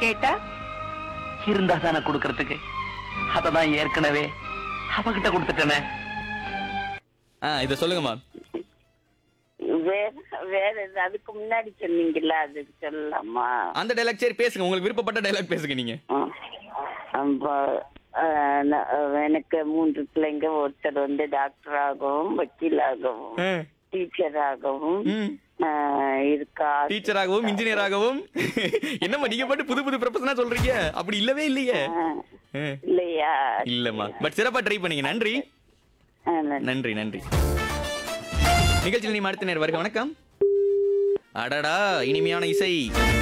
கேட்டா இருந்தா தானே கொடுக்கறதுக்கு அததான் ஏற்கனவே அவகிட்ட கொடுத்துட்டேனே ஆ இதை சொல்லுங்கம்மா வேற வேற எது? அதுக்கு முன்னாடி சொன்னீங்கல்ல அது சொல்லலாமா அந்த டைலாக் சரி பேசுங்க உங்களுக்கு விருப்பப்பட்ட டைலாக் பேசுங்க நீங்க ஆ. அப்ப, ஆ, ந- எனக்கு மூன்று பிள்ளைங்க ஒருத்தர் வந்து டாக்டராகவும் வக்கீலாகவும் டீச்சராகவும் ம். ஆ, இருக்கா டீச்சராகவும் இன்ஜினியராகவும் என்னம்மா நீங்க பாட்டு புது புது ப்ரொஃபஷனா சொல்றீங்க அப்படி இல்லவே இல்லையே ஆ, ஆ, இல்லையா இல்லம்மா பட் சிறப்பா ட்ரை பண்ணீங்க நன்றி ஆ, நன்றி. நன்றி நன்றி நிகழ்ச்சியில் நீ அடுத்த நேர் வருக வணக்கம் அடடா இனிமையான இசை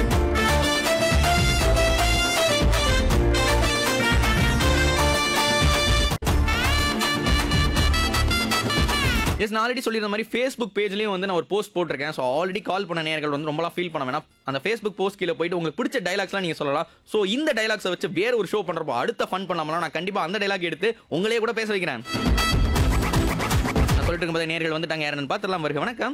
எஸ் நான் ஆல்ரெடி சொல்லியிருந்த மாதிரி ஃபேஸ்புக் பேஜ்லயும் வந்து நான் ஒரு போஸ்ட் போட்டிருக்கேன் ஸோ ஆல்ரெடி கால் பண்ண நேர்கள் வந்து ரொம்பலாம் ஃபீல் பண்ண வேணாம் அந்த ஃபேஸ்புக் போஸ்ட் கீழே போயிட்டு உங்களுக்கு பிடிச்ச டைலாக்ஸ்லாம் நீங்க சொல்லலாம் ஸோ இந்த டைலாக்ஸை வச்சு வேற ஒரு ஷோ பண்றப்போ அடுத்த ஃபன் பண்ணாமலாம் நான் கண்டிப்பா அந்த டைலாக் எடுத்து உங்களே கூட பேச வைக்கிறேன் நான் சொல்லிட்டு இருக்கும்போது நேர்கள் வந்துட்டாங்க யாருன்னு பார்த்துடலாம் வருக வணக்கம்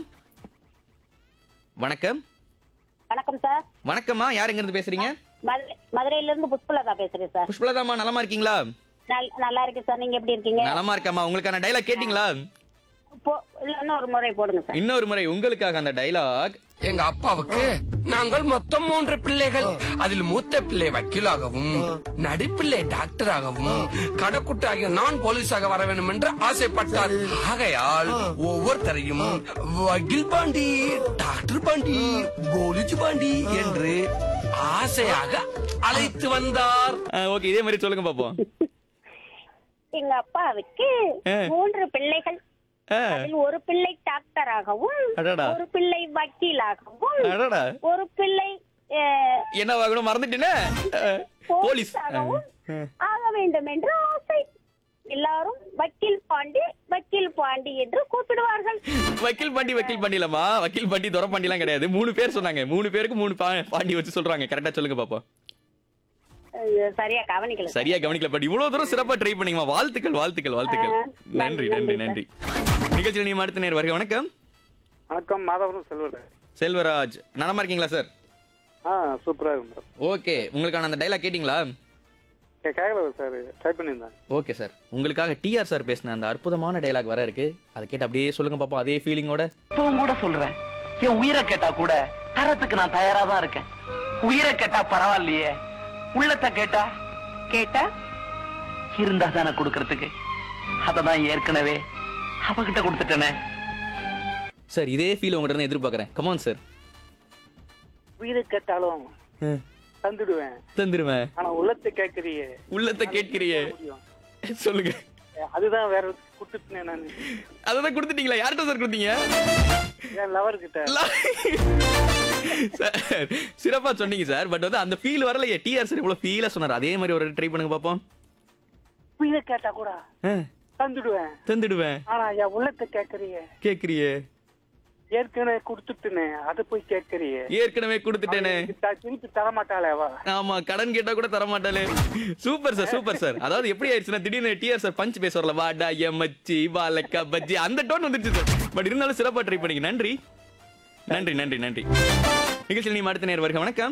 வணக்கம் வணக்கம் சார் வணக்கம்மா யார் எங்க இருந்து பேசுறீங்க மதுரை- மதுரையில இருந்து புஷ்பலதா பேசுறேன் சார் புஷ்பலதாம்மா நலமா இருக்கீங்களா நல்- நல்லா இருக்கேன் சார் நீங்க எப்படி இருக்கீங்க நலமா இருக்கம்மா உங்களுக்கான டைலாக் கேட்டிங்களா போ- இல்ல, இன்னொரு முறை போடுங்க சார் இன்னொரு முறை உங்களுக்காக அந்த டைலாக் எங்க அப்பாவுக்கு நாங்கள் மொத்தம் மூன்று பிள்ளைகள் அதில் மூத்த பிள்ளை வக்கீலாகவும் நடுப்பிள்ளை டாக்டராகவும் கடைக்குட்டாகிய நான் போலீஸாக வர வேண்டும் என்று ஆசைப்பட்டார் ஆகையால் ஒவ்வொருத்தரையும் வக்கீல் பாண்டி டாக்டர் பாண்டி போலீஸ் பாண்டி என்று ஆசையாக அழைத்து வந்தார் ஓகே இதே மாதிரி சொல்லுங்க பாப்போம் எங்க அப்பாவுக்கு ஆ. மூன்று பிள்ளைகள் ஆ, அதில் ஒரு பிள்ளை டாக்டராகவும் அடடா. ஒரு பிள்ளை வக்கீலாகவும் அடடா ஒரு பிள்ளை அஹ், என்ன வாங்கணும் மறந்துட்டேனே அஹ், போலீஸ் போலீஸாகவும் அஹ், ஆக வேண்டும் என்று ஆசை எல்லாரும் வக்கீல் பாண்டி வக்கீல் பாண்டி என்று கூப்பிடுவார்கள் வக்கீல் பாண்டி வக்கீல் பாண்டிலமா வக்கீல் பாண்டி துறை பாண்டிலாம் கிடையாது மூணு பேர் சொன்னாங்க மூணு பேருக்கு மூணு பா- பாண்டி வச்சு சொல்றாங்க கரெக்டா சொல்லுங்க பாப்போம் அஹ், சரியா கவனிக்கல சார். சரியா கவனிக்கல பட் இவ்வளவு தூரம் சிறப்பா ட்ரை பண்ணீங்கம்மா வாழ்த்துக்கள் வாழ்த்துக்கள் வாழ்த்துக்கள் ஆ, நன்றி நன்றி, நன்றி நன்றி நிகழ்ச்சியில் நீ அடுத்த நேர் வருக வணக்கம் வணக்கம் மாதவரம் செல்வர் செல்வராஜ் நலமா இருக்கீங்களா சார் ஆ சூப்பரா இருக்கும் சார் ஓகே உங்களுக்கான அந்த டைலாக் கேட்டிங்களா கே- கேட்கல சார் ட்ரை பண்ணியிருந்தேன் ஓகே சார் உங்களுக்காக டிஆர் சார் பேசின அந்த அற்புதமான டைலாக் வர இருக்கு அதை கேட்டு அப்படியே சொல்லுங்க பாப்போம் அதே ஃபீலிங்கோட இப்பவும் கூட சொல்றேன் என் உயிரை கேட்டா கூட தரத்துக்கு நான் தயாரா தான் இருக்கேன் உயிரை கேட்டா பரவாயில்லையே உள்ளத்தை கேட்டா கேட்டா இருந்தா தானே கொடுக்கறதுக்கு அததான் ஏற்கனவே அவகிட்ட கொடுத்துட்டேனே சார் இதே ஃபீல் உங்கள்கிட்ட இருந்து எதிர்பார்க்கறேன் கமான் சார் உயிரை கேட்டாலும் தந்துடுவேன் தந்துருவேன் ஆனா உள்ளத்தை கேட்கறியே உள்ளத்தை கேட்கிறியே சொல்லுங்க அதுதான் வேற கொடுத்துட்டேன் நான் அதான் கொடுத்துட்டீங்களா யார்கிட்ட சார் கொடுத்தீங்க என் லவர் கிட்ட சார் சிறப்பா சொன்னீங்க சார் பட் வந்து அந்த ஃபீல் வரலையே டிஆர் சார் இவ்வளவு ஃபீலா சொன்னார் அதே மாதிரி ஒரு ட்ரை பண்ணுங்க பாப்போம் உயிரை கேட்டா கூட ஆ, தந்துடுவேன் தந்துடுவேன் ஆனா என் உள்ளத்தை கேட்கறியே கேக்குறியே ஏற்கனவே கொடுத்துட்டுனே அதை போய் கேட்கறியே ஏற்கனவே கொடுத்துட்டேனே த- திருப்பி தர மாட்டாளே அவ ஆமா கடன் கேட்டா கூட தர மாட்டாளே சூப்பர் சார் சூப்பர் சார் அதாவது எப்படி ஆயிடுச்சுன்னா திடீர்னு டிஆர் சார் பஞ்ச் பேச வரல வாடா எம்மச்சி வாலக்கா பஜ்ஜி அந்த டோன் வந்துருச்சு சார் பட் இருந்தாலும் சிறப்பா ட்ரை பண்ணீங்க நன்றி நன்றி நன்றி நன்றி நிகழ்ச்சியில் நீ அடுத்த நேர் வருக வணக்கம்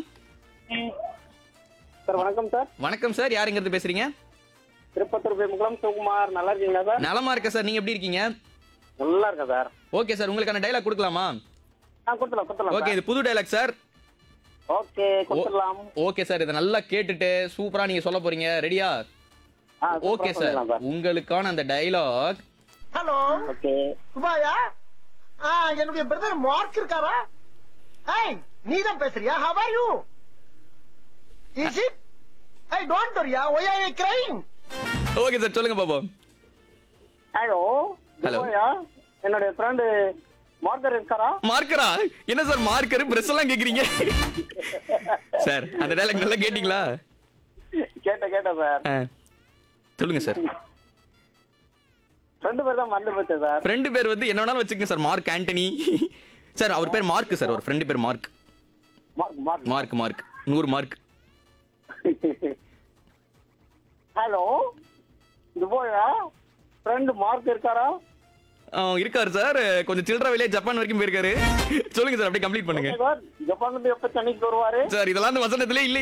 சார் வணக்கம் சார் வணக்கம் சார் யாருங்கிறது பேசுறீங்க திருப்பத்தூர் பேமுக்குளம் சிவகுமார் நல்லா இருக்கீங்களா சார் நலமா இருக்க சார் நீங்க எப்படி இருக்கீங்க நல்லா இருக்கேன் சார் ஓகே சார் உங்களுக்கான டைலாக் கொடுக்கலாமா ஆ கொடுத்துலாம் கொடுத்துலாம் ஓகே இது புது டைலாக் சார் ஓகே கொடுத்துடலாம் ஓகே சார் இதை நல்லா கேட்டுட்டு சூப்பரா நீங்க சொல்ல போறீங்க ரெடியா ஆ, சூப்பரா ஓகே சார் சொல்லிடலாம் சார். உங்களுக்கான அந்த டைலாக் ஹலோ ஓகே சுபாயா ஆ என்னுடைய பிரதர் மார்க் இருக்காரா ஏய் நீ தான் பேசுறியா how are you is it I don't வரியா why I crying okay sir சொல்லுங்க பாப்போம் ஹலோ Hello. என்னுடைய ஃப்ரெண்டு மார்க்கர் இருக்காரா மார்க்கரா என்ன சார் மார்க்கர் பிரஸ் எல்லாம் கேக்குறீங்க சார் அந்த டைலாக் நல்லா கேட்டீங்களா கேட்ட கேட்டேன் சார் ஆ. சொல்லுங்க சார் ரெண்டு பேர் தான் மறந்து போச்சு சார் ஃப்ரெண்டு பேர் வந்து என்ன வேணாலும் வச்சுக்கங்க சார் மார்க் ஆண்டனி சார் அவர் பேர் மார்க் சார் ஒரு ஃப்ரெண்டு பேர் Mark Mark Mark Mark Mark நூறு மார்க் ஹலோ இது போயா ஃப்ரெண்டு மார்க் இருக்காரா இருக்காரு சார் கொஞ்சம் சில்லற வேலையா ஜப்பான் வரைக்கும் போயிருக்காரு சொல்லுங்க சார் அப்படியே கம்ப்ளீட் பண்ணுங்க சார் ஜப்பான்ல இருந்து எப்ப சென்னைக்கு வருவாரு சார் இதெல்லாம் அந்த வசனத்திலே இல்லை